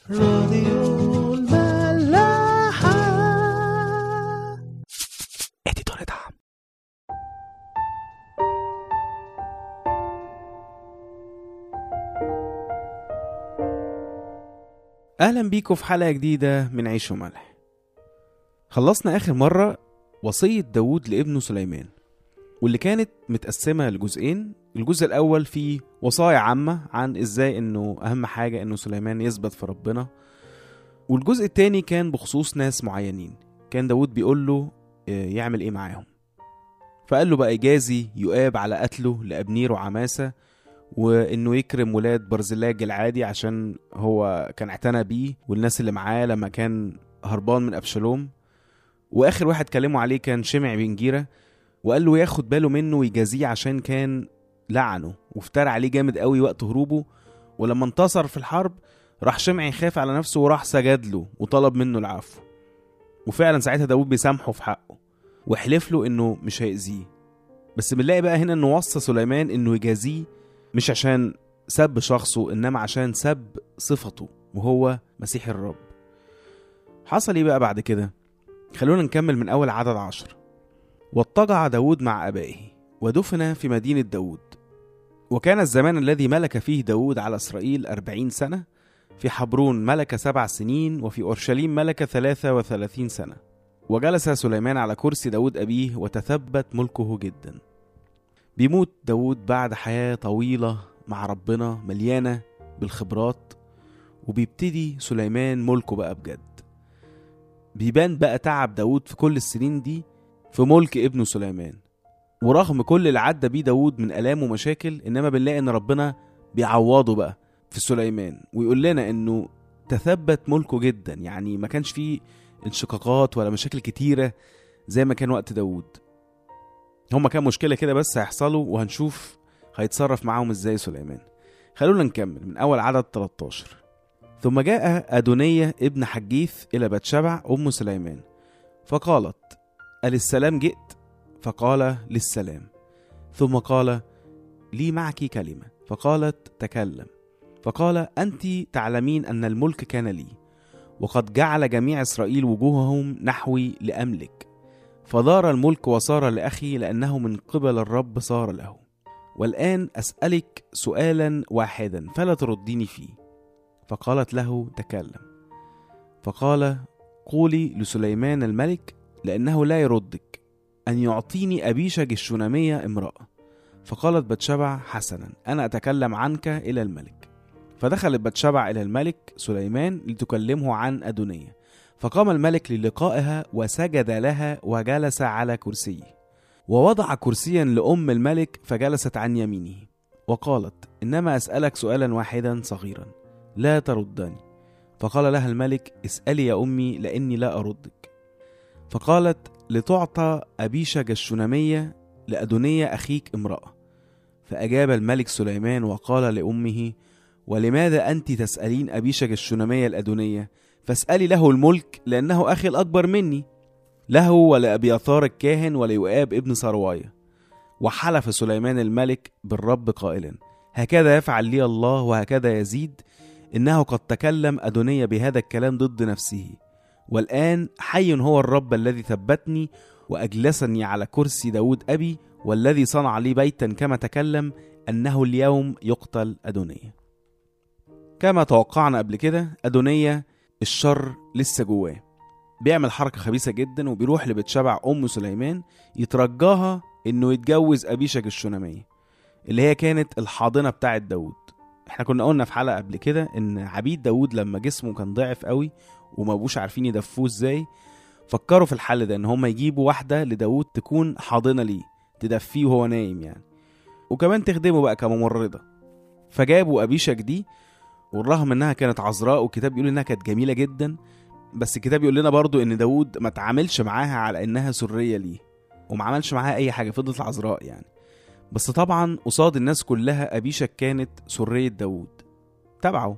راديو الملاحة اديتور دعم اهلا بيكم في حلقه جديده من عيش وملح خلصنا اخر مره وصيه داوود لابنه سليمان واللي كانت متقسمه لجزئين الجزء الاول فيه وصايا عامه عن ازاي انه اهم حاجه انه سليمان يثبت في ربنا والجزء التاني كان بخصوص ناس معينين كان داوود بيقول له آه، يعمل ايه معاهم فقال له بقى يجازي يؤاب على قتله لأبنير وعماسة وإنه يكرم ولاد برزلاج العادي عشان هو كان اعتنى بيه والناس اللي معاه لما كان هربان من أبشالوم وآخر واحد كلمه عليه كان شمع بن جيرة وقال له ياخد باله منه ويجازيه عشان كان لعنه وافترى عليه جامد قوي وقت هروبه ولما انتصر في الحرب راح شمعي خاف على نفسه وراح سجد له وطلب منه العفو وفعلا ساعتها داود بيسامحه في حقه وحلف له انه مش هيأذيه بس بنلاقي بقى هنا انه وصى سليمان انه يجازيه مش عشان سب شخصه انما عشان سب صفته وهو مسيح الرب حصل ايه بقى بعد كده خلونا نكمل من اول عدد عشر واضطجع داود مع ابائه ودفن في مدينة داود وكان الزمان الذي ملك فيه داود على إسرائيل أربعين سنة في حبرون ملك سبع سنين وفي أورشليم ملك ثلاثة وثلاثين سنة وجلس سليمان على كرسي داود أبيه وتثبت ملكه جدا بيموت داود بعد حياة طويلة مع ربنا مليانة بالخبرات وبيبتدي سليمان ملكه بقى بجد بيبان بقى تعب داود في كل السنين دي في ملك ابنه سليمان ورغم كل اللي عدى بيه داود من آلام ومشاكل إنما بنلاقي إن ربنا بيعوضه بقى في سليمان ويقول لنا إنه تثبت ملكه جدا يعني ما كانش فيه انشقاقات ولا مشاكل كتيرة زي ما كان وقت داود هما كان مشكلة كده بس هيحصلوا وهنشوف هيتصرف معاهم ازاي سليمان خلونا نكمل من أول عدد 13 ثم جاء أدونية ابن حجيث إلى بتشبع أم سليمان فقالت أللسلام جئت فقال للسلام ثم قال لي معك كلمة فقالت تكلم فقال أنت تعلمين أن الملك كان لي وقد جعل جميع إسرائيل وجوههم نحوي لأملك فدار الملك وصار لأخي لأنه من قبل الرب صار له والآن أسألك سؤالا واحدا فلا ترديني فيه فقالت له تكلم فقال قولي لسليمان الملك لأنه لا يردك أن يعطيني أبيشج الشونامية امرأة فقالت بتشبع حسنا أنا أتكلم عنك إلى الملك فدخلت بتشبع إلى الملك سليمان لتكلمه عن أدونية فقام الملك للقائها وسجد لها وجلس على كرسيه ووضع كرسيا لأم الملك فجلست عن يمينه وقالت إنما أسألك سؤالا واحدا صغيرا لا تردني فقال لها الملك اسألي يا أمي لأني لا أردك فقالت لتعطى أبيشج الشونامية لأدونية أخيك امرأة فأجاب الملك سليمان وقال لأمه ولماذا أنت تسألين أبيشج الشونامية الأدونية فاسألي له الملك لأنه أخي الأكبر مني له ولأبياثار الكاهن وليؤاب ابن سرواية وحلف سليمان الملك بالرب قائلا هكذا يفعل لي الله وهكذا يزيد إنه قد تكلم أدونية بهذا الكلام ضد نفسه والآن حي هو الرب الذي ثبتني وأجلسني على كرسي داود أبي والذي صنع لي بيتا كما تكلم أنه اليوم يقتل أدونية كما توقعنا قبل كده أدونية الشر لسه جواه بيعمل حركة خبيثة جدا وبيروح لبتشبع أم سليمان يترجاها إنه يتجوز أبيشج الشونامية اللي هي كانت الحاضنة بتاعة داود احنا كنا قلنا في حلقة قبل كده إن عبيد داود لما جسمه كان ضعف قوي وما بقوش عارفين يدفوه ازاي فكروا في الحل ده ان هم يجيبوا واحدة لداود تكون حاضنة ليه تدفيه وهو نايم يعني وكمان تخدمه بقى كممرضة فجابوا أبيشج دي والرغم انها كانت عذراء والكتاب بيقول انها كانت جميلة جدا بس الكتاب يقول لنا برضو ان داود ما تعاملش معاها على انها سرية ليه وما عملش معاها اي حاجة فضلت عذراء يعني بس طبعا قصاد الناس كلها أبيشك كانت سرية داود تبعه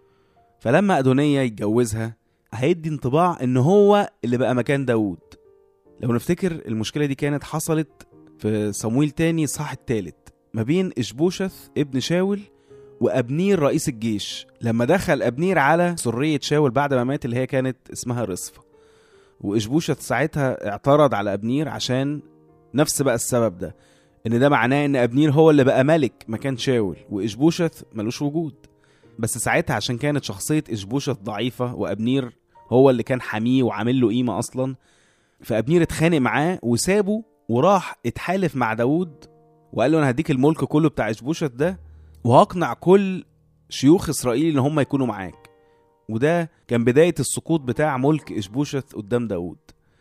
فلما أدونية يتجوزها هيدي انطباع ان هو اللي بقى مكان داود لو نفتكر المشكلة دي كانت حصلت في صمويل تاني صح التالت ما بين إشبوشث ابن شاول وابنير رئيس الجيش لما دخل ابنير على سريه شاول بعد ما مات اللي هي كانت اسمها رصفه واشبوشت ساعتها اعترض على ابنير عشان نفس بقى السبب ده ان ده معناه ان ابنير هو اللي بقى ملك مكان شاول واشبوشت ملوش وجود بس ساعتها عشان كانت شخصيه اشبوشت ضعيفه وابنير هو اللي كان حاميه وعامل له قيمه اصلا فابنير اتخانق معاه وسابه وراح اتحالف مع داوود وقال له انا هديك الملك كله بتاع اشبوشت ده وهقنع كل شيوخ اسرائيل ان هم يكونوا معاك وده كان بدايه السقوط بتاع ملك اشبوشت قدام داوود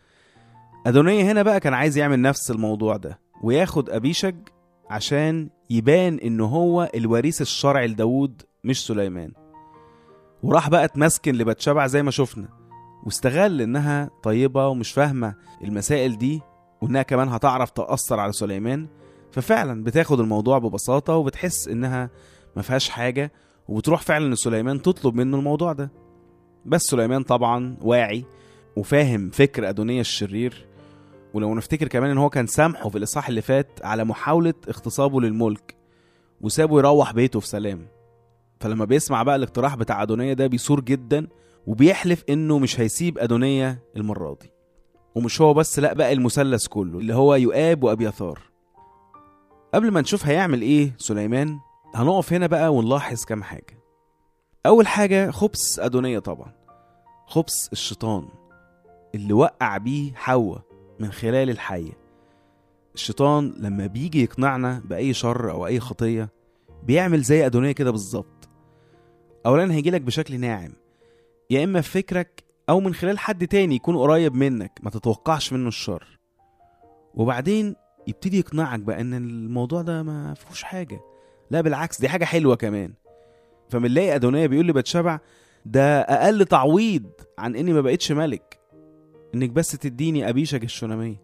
ادونية هنا بقى كان عايز يعمل نفس الموضوع ده وياخد ابيشج عشان يبان ان هو الوريث الشرعي لداوود مش سليمان وراح بقى اتمسكن لبتشبع زي ما شفنا واستغل انها طيبه ومش فاهمه المسائل دي وانها كمان هتعرف تاثر على سليمان ففعلا بتاخد الموضوع ببساطه وبتحس انها ما فيهاش حاجه وبتروح فعلا لسليمان تطلب منه الموضوع ده بس سليمان طبعا واعي وفاهم فكر ادونية الشرير ولو نفتكر كمان ان هو كان سامحه في الاصحاح اللي فات على محاوله اغتصابه للملك وسابه يروح بيته في سلام فلما بيسمع بقى الاقتراح بتاع ادونية ده بيثور جدا وبيحلف انه مش هيسيب ادونية المره دي ومش هو بس لا بقى المثلث كله اللي هو يؤاب وابيثار قبل ما نشوف هيعمل ايه سليمان هنقف هنا بقى ونلاحظ كام حاجه اول حاجه خبث ادونية طبعا خبث الشيطان اللي وقع بيه حواء من خلال الحيه الشيطان لما بيجي يقنعنا باي شر او اي خطيه بيعمل زي ادونية كده بالظبط اولا هيجيلك بشكل ناعم يا اما في فكرك او من خلال حد تاني يكون قريب منك ما تتوقعش منه الشر وبعدين يبتدي يقنعك بقى ان الموضوع ده ما فيهوش حاجه لا بالعكس دي حاجه حلوه كمان فبنلاقي ادونية بيقول لي بتشبع ده اقل تعويض عن اني ما بقتش ملك انك بس تديني ابيشك الشوناميه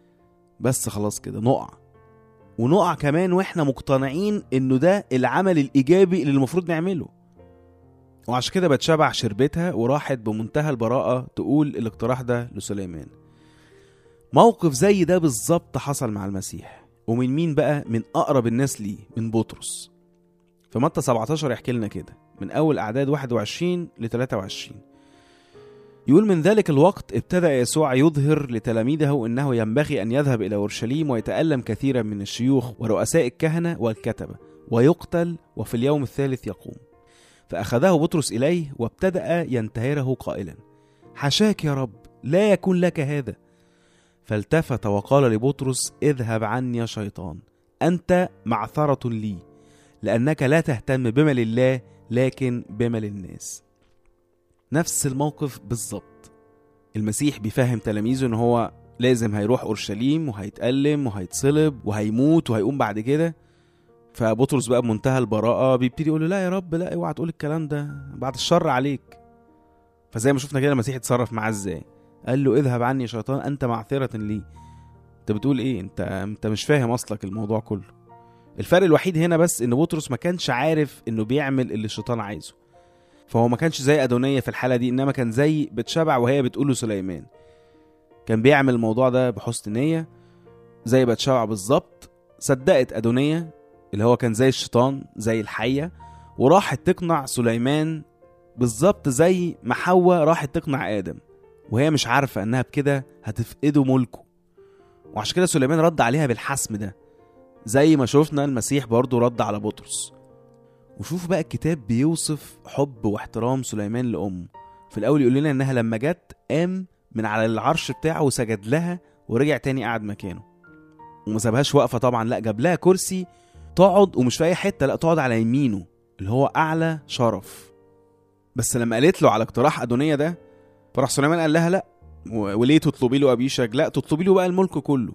بس خلاص كده نقع ونقع كمان واحنا مقتنعين انه ده العمل الايجابي اللي المفروض نعمله وعشان كده بتشبع شربتها وراحت بمنتهى البراءة تقول الاقتراح ده لسليمان موقف زي ده بالظبط حصل مع المسيح ومن مين بقى من أقرب الناس ليه من بطرس فمتى 17 يحكي لنا كده من أول أعداد 21 ل 23 يقول من ذلك الوقت ابتدأ يسوع يظهر لتلاميذه أنه ينبغي أن يذهب إلى أورشليم ويتألم كثيرا من الشيوخ ورؤساء الكهنة والكتبة ويقتل وفي اليوم الثالث يقوم فأخذه بطرس إليه وابتدأ ينتهره قائلا حشاك يا رب لا يكون لك هذا فالتفت وقال لبطرس اذهب عني يا شيطان أنت معثرة لي لأنك لا تهتم بما لله لكن بما للناس نفس الموقف بالظبط المسيح بيفهم تلاميذه ان هو لازم هيروح اورشليم وهيتألم وهيتصلب وهيموت وهيقوم بعد كده فبطرس بقى بمنتهى البراءة بيبتدي يقول له لا يا رب لا اوعى تقول الكلام ده بعد الشر عليك فزي ما شفنا كده المسيح اتصرف معاه ازاي قال له اذهب عني يا شيطان انت معثرة لي انت بتقول ايه انت انت مش فاهم اصلك الموضوع كله الفرق الوحيد هنا بس ان بطرس ما كانش عارف انه بيعمل اللي الشيطان عايزه فهو ما كانش زي ادونية في الحالة دي انما كان زي بتشبع وهي بتقول له سليمان كان بيعمل الموضوع ده بحسن نية زي بتشبع بالظبط صدقت ادونية اللي هو كان زي الشيطان زي الحية وراحت تقنع سليمان بالظبط زي ما حواء راحت تقنع آدم وهي مش عارفة إنها بكده هتفقده ملكه وعشان كده سليمان رد عليها بالحسم ده زي ما شفنا المسيح برضه رد على بطرس وشوف بقى الكتاب بيوصف حب واحترام سليمان لأمه في الأول يقول لنا إنها لما جت قام من على العرش بتاعه وسجد لها ورجع تاني قعد مكانه وما سابهاش واقفة طبعا لا جاب لها كرسي تقعد ومش في اي حته لا تقعد على يمينه اللي هو اعلى شرف بس لما قالت له على اقتراح ادونية ده فراح سليمان قال لها لا و- وليه تطلبي له ابيشج لا تطلبي له بقى الملك كله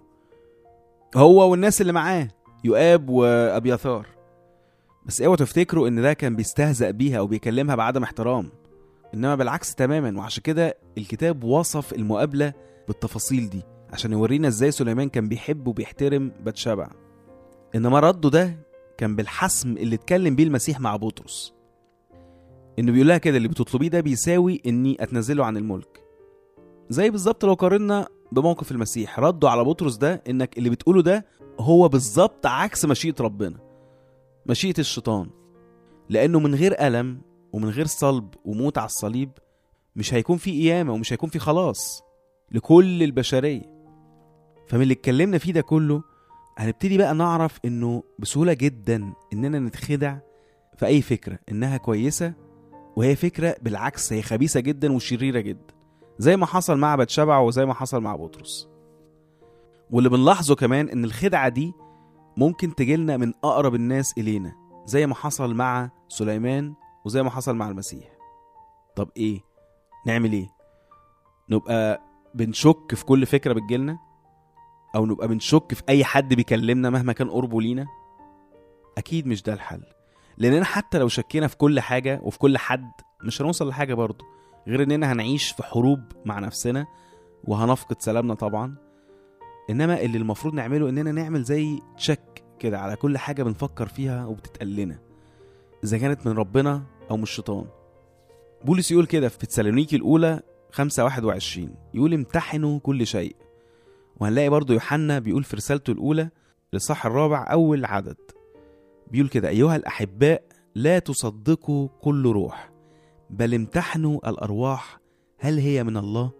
هو والناس اللي معاه يؤاب وابيثار بس اوعوا تفتكروا ان ده كان بيستهزأ بيها او بيكلمها بعدم احترام انما بالعكس تماما وعشان كده الكتاب وصف المقابله بالتفاصيل دي عشان يورينا ازاي سليمان كان بيحب وبيحترم بتشبع انما رده ده كان بالحسم اللي اتكلم بيه المسيح مع بطرس انه بيقول لها كده اللي بتطلبيه ده بيساوي اني اتنزله عن الملك زي بالظبط لو قارنا بموقف المسيح رده على بطرس ده انك اللي بتقوله ده هو بالظبط عكس مشيئة ربنا مشيئة الشيطان لأنه من غير ألم ومن غير صلب وموت على الصليب مش هيكون في قيامة ومش هيكون في خلاص لكل البشرية فمن اللي اتكلمنا فيه ده كله هنبتدي بقى نعرف انه بسهولة جدا اننا نتخدع في اي فكرة انها كويسة وهي فكرة بالعكس هي خبيثة جدا وشريرة جدا زي ما حصل مع بتشبع وزي ما حصل مع بطرس واللي بنلاحظه كمان ان الخدعة دي ممكن تجيلنا من اقرب الناس الينا زي ما حصل مع سليمان وزي ما حصل مع المسيح طب ايه نعمل ايه نبقى بنشك في كل فكرة بتجيلنا او نبقى بنشك في اي حد بيكلمنا مهما كان قربه لينا اكيد مش ده الحل لاننا حتى لو شكينا في كل حاجة وفي كل حد مش هنوصل لحاجة برضه غير اننا هنعيش في حروب مع نفسنا وهنفقد سلامنا طبعا انما اللي المفروض نعمله اننا نعمل زي تشك كده على كل حاجة بنفكر فيها وبتتقال لنا اذا كانت من ربنا او من الشيطان بولس يقول كده في تسالونيكي الاولى 5 21 يقول امتحنوا كل شيء وهنلاقي برضو يوحنا بيقول في رسالته الأولى للصح الرابع أول عدد بيقول كده أيها الأحباء لا تصدقوا كل روح بل امتحنوا الأرواح هل هي من الله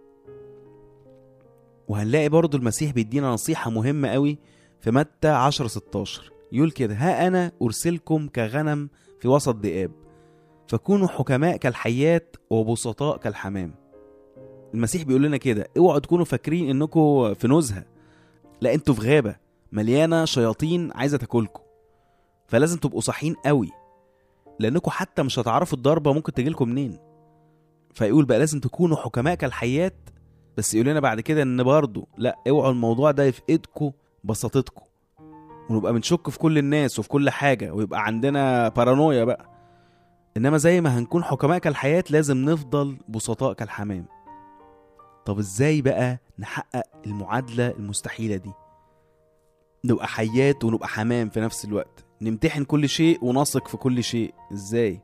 وهنلاقي برضو المسيح بيدينا نصيحة مهمة قوي في متى 10 16 يقول كده ها أنا أرسلكم كغنم في وسط ذئاب فكونوا حكماء كالحيات وبسطاء كالحمام المسيح بيقول لنا كده اوعوا تكونوا فاكرين انكم في نزهه لا انتوا في غابه مليانه شياطين عايزه تاكلكم فلازم تبقوا صاحيين قوي لانكم حتى مش هتعرفوا الضربه ممكن تجيلكم منين فيقول بقى لازم تكونوا حكماء كالحيات بس يقول لنا بعد كده ان برضه لا اوعوا الموضوع ده يفقدكم بساطتكم ونبقى بنشك في كل الناس وفي كل حاجه ويبقى عندنا بارانويا بقى انما زي ما هنكون حكماء كالحياه لازم نفضل بسطاء كالحمام طب ازاي بقى نحقق المعادلة المستحيلة دي نبقى حيات ونبقى حمام في نفس الوقت نمتحن كل شيء ونثق في كل شيء ازاي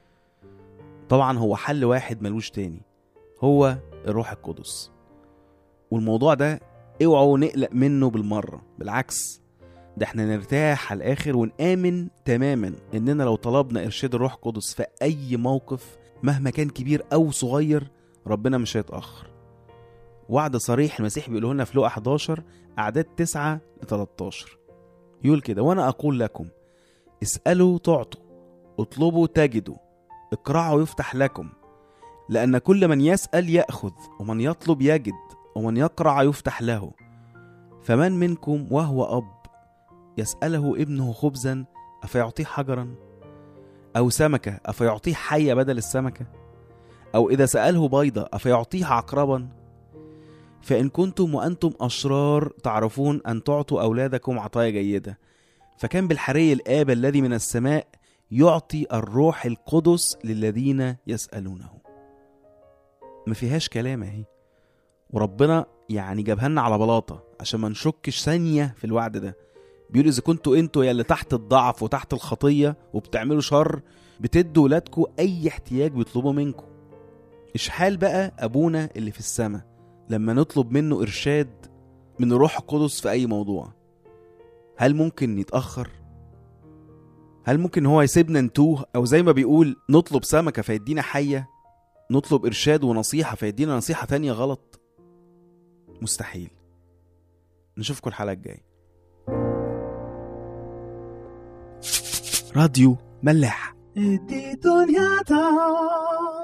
طبعا هو حل واحد ملوش تاني هو الروح القدس والموضوع ده اوعوا نقلق منه بالمرة بالعكس ده احنا نرتاح على الاخر ونآمن تماما اننا لو طلبنا ارشاد الروح القدس في اي موقف مهما كان كبير او صغير ربنا مش هيتأخر وعد صريح المسيح بيقوله لنا في لقا 11 أعداد 9 ل 13 يقول كده وأنا أقول لكم اسألوا تعطوا اطلبوا تجدوا اقرعوا يفتح لكم لأن كل من يسأل يأخذ ومن يطلب يجد ومن يقرع يفتح له فمن منكم وهو أب يسأله ابنه خبزا أفيعطيه حجرا أو سمكة أفيعطيه حية بدل السمكة أو إذا سأله بيضة أفيعطيه عقربا فإن كنتم وأنتم أشرار تعرفون أن تعطوا أولادكم عطايا جيدة فكان بالحري الآب الذي من السماء يعطي الروح القدس للذين يسألونه ما فيهاش كلام اهي وربنا يعني جابها لنا على بلاطة عشان ما نشكش ثانية في الوعد ده بيقول إذا كنتوا انتوا يا اللي تحت الضعف وتحت الخطية وبتعملوا شر بتدوا ولادكم أي احتياج بيطلبوا منكم إشحال بقى أبونا اللي في السماء لما نطلب منه إرشاد من الروح القدس في أي موضوع هل ممكن يتأخر؟ هل ممكن هو يسيبنا نتوه أو زي ما بيقول نطلب سمكة فيدينا حية نطلب إرشاد ونصيحة فيدينا نصيحة تانية غلط مستحيل نشوفكم الحلقة الجاية راديو ملاح ادي دنيا